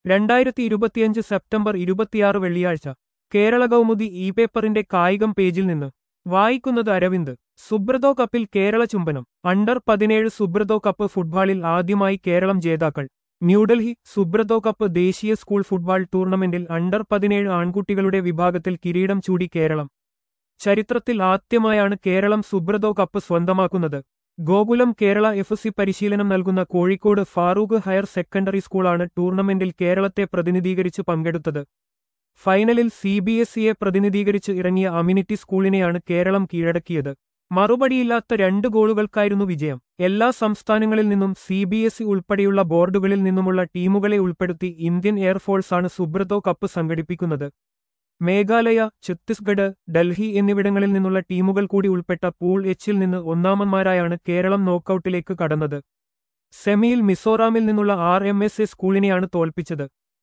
രണ്ടായിരത്തി ഇരുപത്തിയഞ്ച് സെപ്റ്റംബർ ഇരുപത്തിയാറ് വെള്ളിയാഴ്ച കേരള കൗമുദി ഇ പേപ്പറിന്റെ കായികം പേജിൽ നിന്ന് വായിക്കുന്നത് അരവിന്ദ് സുബ്രതോ കപ്പിൽ കേരള ചുംബനം അണ്ടർ പതിനേഴ് സുബ്രതോ കപ്പ് ഫുട്ബോളിൽ ആദ്യമായി കേരളം ജേതാക്കൾ ന്യൂഡൽഹി സുബ്രതോ കപ്പ് ദേശീയ സ്കൂൾ ഫുട്ബോൾ ടൂർണമെന്റിൽ അണ്ടർ പതിനേഴ് ആൺകുട്ടികളുടെ വിഭാഗത്തിൽ കിരീടം ചൂടി കേരളം ചരിത്രത്തിൽ ആദ്യമായാണ് കേരളം സുബ്രതോ കപ്പ് സ്വന്തമാക്കുന്നത് ഗോകുലം കേരള എഫ് സി പരിശീലനം നൽകുന്ന കോഴിക്കോട് ഫാറൂഖ് ഹയർ സെക്കൻഡറി സ്കൂളാണ് ടൂർണമെന്റിൽ കേരളത്തെ പ്രതിനിധീകരിച്ച് പങ്കെടുത്തത് ഫൈനലിൽ സി ബി എസ് ഇയെ പ്രതിനിധീകരിച്ച് ഇറങ്ങിയ അമ്യൂണിറ്റി സ്കൂളിനെയാണ് കേരളം കീഴടക്കിയത് മറുപടിയില്ലാത്ത രണ്ട് ഗോളുകൾക്കായിരുന്നു വിജയം എല്ലാ സംസ്ഥാനങ്ങളിൽ നിന്നും സി ബി എസ് ഇ ഉൾപ്പെടെയുള്ള ബോർഡുകളിൽ നിന്നുമുള്ള ടീമുകളെ ഉൾപ്പെടുത്തി ഇന്ത്യൻ എയർഫോഴ്സാണ് സുബ്രതോ കപ്പ് സംഘടിപ്പിക്കുന്നത് മേഘാലയ ഛത്തീസ്ഗഡ് ഡൽഹി എന്നിവിടങ്ങളിൽ നിന്നുള്ള ടീമുകൾ കൂടി ഉൾപ്പെട്ട പൂൾ എച്ചിൽ നിന്ന് ഒന്നാമന്മാരായാണ് കേരളം നോക്കൌട്ടിലേക്ക് കടന്നത് സെമിയിൽ മിസോറാമിൽ നിന്നുള്ള ആർ എം എസ് എ സ്കൂളിനെയാണ് തോൽപ്പിച്ചത്